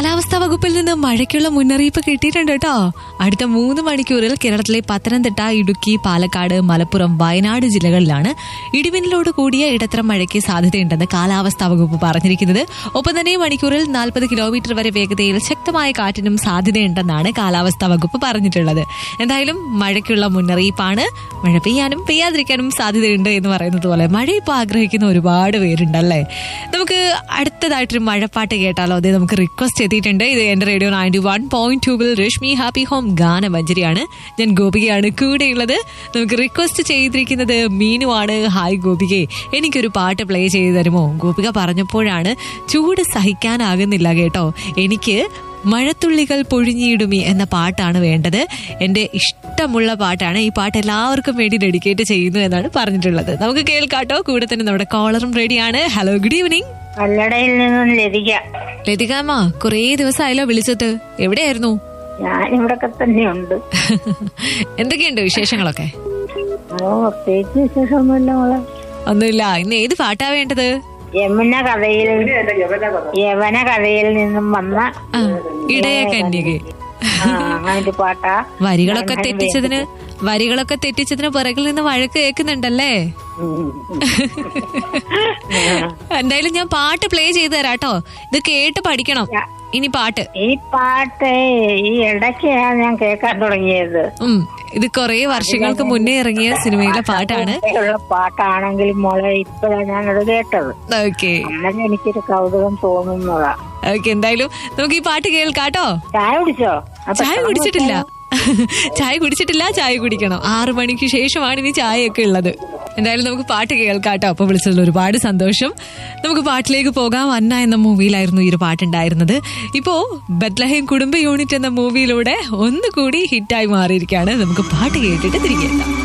കാലാവസ്ഥാ വകുപ്പിൽ നിന്ന് മഴയ്ക്കുള്ള മുന്നറിയിപ്പ് കിട്ടിയിട്ടുണ്ട് കേട്ടോ അടുത്ത മൂന്ന് മണിക്കൂറിൽ കേരളത്തിലെ പത്തനംതിട്ട ഇടുക്കി പാലക്കാട് മലപ്പുറം വയനാട് ജില്ലകളിലാണ് ഇടിമിന്നലോട് കൂടിയ ഇടത്തരം മഴയ്ക്ക് സാധ്യതയുണ്ടെന്ന് കാലാവസ്ഥാ വകുപ്പ് പറഞ്ഞിരിക്കുന്നത് ഒപ്പം തന്നെ ഈ മണിക്കൂറിൽ നാൽപ്പത് കിലോമീറ്റർ വരെ വേഗതയിൽ ശക്തമായ കാറ്റിനും സാധ്യതയുണ്ടെന്നാണ് കാലാവസ്ഥാ വകുപ്പ് പറഞ്ഞിട്ടുള്ളത് എന്തായാലും മഴയ്ക്കുള്ള മുന്നറിയിപ്പാണ് മഴ പെയ്യാനും പെയ്യാതിരിക്കാനും സാധ്യതയുണ്ട് എന്ന് പറയുന്നത് പോലെ മഴ ഇപ്പോൾ ആഗ്രഹിക്കുന്ന ഒരുപാട് പേരുണ്ടല്ലേ നമുക്ക് അടുത്തതായിട്ടൊരു മഴപ്പാട്ട് കേട്ടാലോ അതേ നമുക്ക് റിക്വസ്റ്റ് എത്തിയിട്ടുണ്ട് ഇത് എന്റെ റേഡിയോ നയൻറ്റി വൺ പോയിന്റ് ടൂവിൽ രശ്മി ഹാപ്പി ഹോം ഗാനമഞ്ജരിയാണ് ഞാൻ ഗോപികയാണ് കൂടെയുള്ളത് നമുക്ക് റിക്വസ്റ്റ് ചെയ്തിരിക്കുന്നത് മീനുവാണ് ഹായ് ഗോപികെ എനിക്കൊരു പാട്ട് പ്ലേ ചെയ്തു തരുമോ ഗോപിക പറഞ്ഞപ്പോഴാണ് ചൂട് സഹിക്കാനാകുന്നില്ല കേട്ടോ എനിക്ക് മഴത്തുള്ളികൾ പൊഴിഞ്ഞിടുമി എന്ന പാട്ടാണ് വേണ്ടത് എന്റെ ഇഷ്ടമുള്ള പാട്ടാണ് ഈ പാട്ട് എല്ലാവർക്കും വേണ്ടി ഡെഡിക്കേറ്റ് ചെയ്യുന്നു എന്നാണ് പറഞ്ഞിട്ടുള്ളത് നമുക്ക് കേൾക്കാട്ടോ കൂടെ തന്നെ നമ്മുടെ കോളറും റെഡിയാണ് ഹലോ ഗുഡ് ഈവനിങ് കല്ലടയിൽ നിന്നും ലതിക ലതികാമ്മ കുറേ ദിവസമായല്ലോ വിളിച്ചിട്ട് എവിടെയായിരുന്നു ഞാനിവിടൊക്കെ തന്നെയുണ്ട് എന്തൊക്കെയുണ്ട് വിശേഷങ്ങളൊക്കെ ഓ പ്രത്യേകിച്ച് വിശേഷമൊന്നുമില്ല മോളെ ഒന്നുമില്ല ഇന്ന് ഏത് പാട്ടാ വേണ്ടത് യമുന കഥയിൽ യവന കഥയിൽ നിന്നും വന്ന ആ, ഇടയ കന്യകെ ആ, അങ്ങനൊരു പാട്ടാ വരികളൊക്കെ തെറ്റിച്ചതിന് വരികളൊക്കെ തെറ്റിച്ചതിന് പിറകിൽ നിന്ന് വഴക്ക് കേൾക്കുന്നുണ്ടല്ലേ ഉം. എന്തായാലും ഞാൻ പാട്ട് പ്ലേ ചെയ്തു തരാട്ടോ ഇത് കേട്ട് പഠിക്കണം ഇനി പാട്ട് ഈ പാട്ട് ഈ ഇടയ്ക്കാണ് ഞാൻ കേൾക്കാൻ തുടങ്ങിയത് ഉം ഇത് കുറെ വർഷങ്ങൾക്ക് മുന്നേ ഇറങ്ങിയ സിനിമയിലെ പാട്ടാണ് ഉള്ള പാട്ടാണെങ്കിലും മോളെ ഇപ്പോഴാണ് ഞാനത് കേട്ടത് ഓക്കെ അന്നേരം എനിക്കൊരു കൗതുകം തോന്നുന്നതാ ഓക്കെ എന്തായാലും നമുക്ക് ഈ പാട്ട് കേൾക്കാട്ടോ ചായ കുടിച്ചോ അപ്പൊ ചായ കുടിച്ചിട്ടില്ല ചായ കുടിച്ചിട്ടില്ല ചായ കുടിക്കണം ആറു മണിക്ക് ശേഷമാണ് ഇനി ചായയൊക്കെ ഉള്ളത് എന്തായാലും നമുക്ക് പാട്ട് കേൾക്കാട്ടോ അപ്പൊ വിളിച്ചതിൽ ഒരുപാട് സന്തോഷം നമുക്ക് പാട്ടിലേക്ക് പോകാം അന്ന എന്ന മൂവിയിലായിരുന്നു ഈ ഒരു പാട്ടുണ്ടായിരുന്നത് ഇപ്പോ ബത്ലഹേം കുടുംബ യൂണിറ്റ് എന്ന മൂവിയിലൂടെ ഒന്നുകൂടി ഹിറ്റായി മാറിയിരിക്കുകയാണ് നമുക്ക് പാട്ട് കേട്ടിട്ട് തിരികെ എത്താം